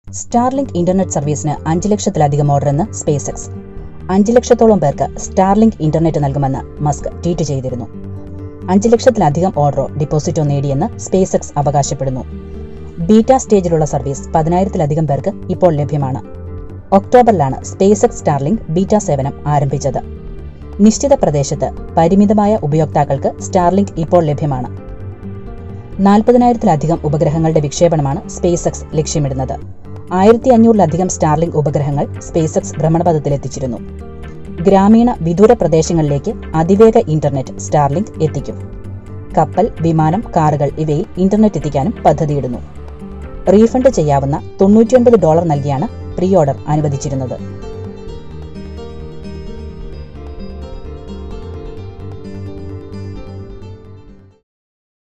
Starlink internet സർവീസിന് അഞ്ച് ലക്ഷത്തിലധികം ഓർഡറെന്ന് സ്പേസ് എക്സ് അഞ്ച് ലക്ഷത്തോളം പേർക്ക് സ്റ്റാർലിങ്ക് ഇന്റർനെറ്റ് നൽകുമെന്ന് മസ്ക് ട്വീറ്റ് ചെയ്തിരുന്നു അഞ്ച് ലക്ഷത്തിലധികം ഓർഡറോ ഡിപ്പോസിറ്റോ നേടിയെന്ന് സ്പേസ് എക്സ് അവകാശപ്പെടുന്നു ബീറ്റ സ്റ്റേജിലുള്ള സർവീസ് പതിനായിരത്തിലധികം പേർക്ക് ഇപ്പോൾ ലഭ്യമാണ് ഒക്ടോബറിലാണ് സ്പേസ് എക്സ് സ്റ്റാർലിങ്ക് ബീറ്റ സേവനം ആരംഭിച്ചത് നിശ്ചിത പ്രദേശത്ത് പരിമിതമായ ഉപയോക്താക്കൾക്ക് സ്റ്റാർലിങ്ക് ഇപ്പോൾ ലഭ്യമാണ് നാൽപ്പതിനായിരത്തിലധികം ഉപഗ്രഹങ്ങളുടെ വിക്ഷേപണമാണ് സ്പേസ് എക്സ് ലക്ഷ്യമിടുന്നത് ആയിരത്തി അഞ്ഞൂറിലധികം സ്റ്റാർലിങ്ക് ഉപഗ്രഹങ്ങൾ സ്പേസ് എക്സ് ഭ്രമണപഥത്തിലെത്തിച്ചിരുന്നു ഗ്രാമീണ വിദൂര പ്രദേശങ്ങളിലേക്ക് അതിവേഗ ഇന്റർനെറ്റ് സ്റ്റാർലിങ്ക് എത്തിക്കും കപ്പൽ വിമാനം കാറുകൾ ഇവയിൽ ഇന്റർനെറ്റ് എത്തിക്കാനും പദ്ധതിയിടുന്നു റീഫണ്ട് ചെയ്യാവുന്ന തൊണ്ണൂറ്റിയൊൻപത് ഡോളർ നൽകിയാണ് പ്രീ ഓർഡർ അനുവദിച്ചിരുന്നത്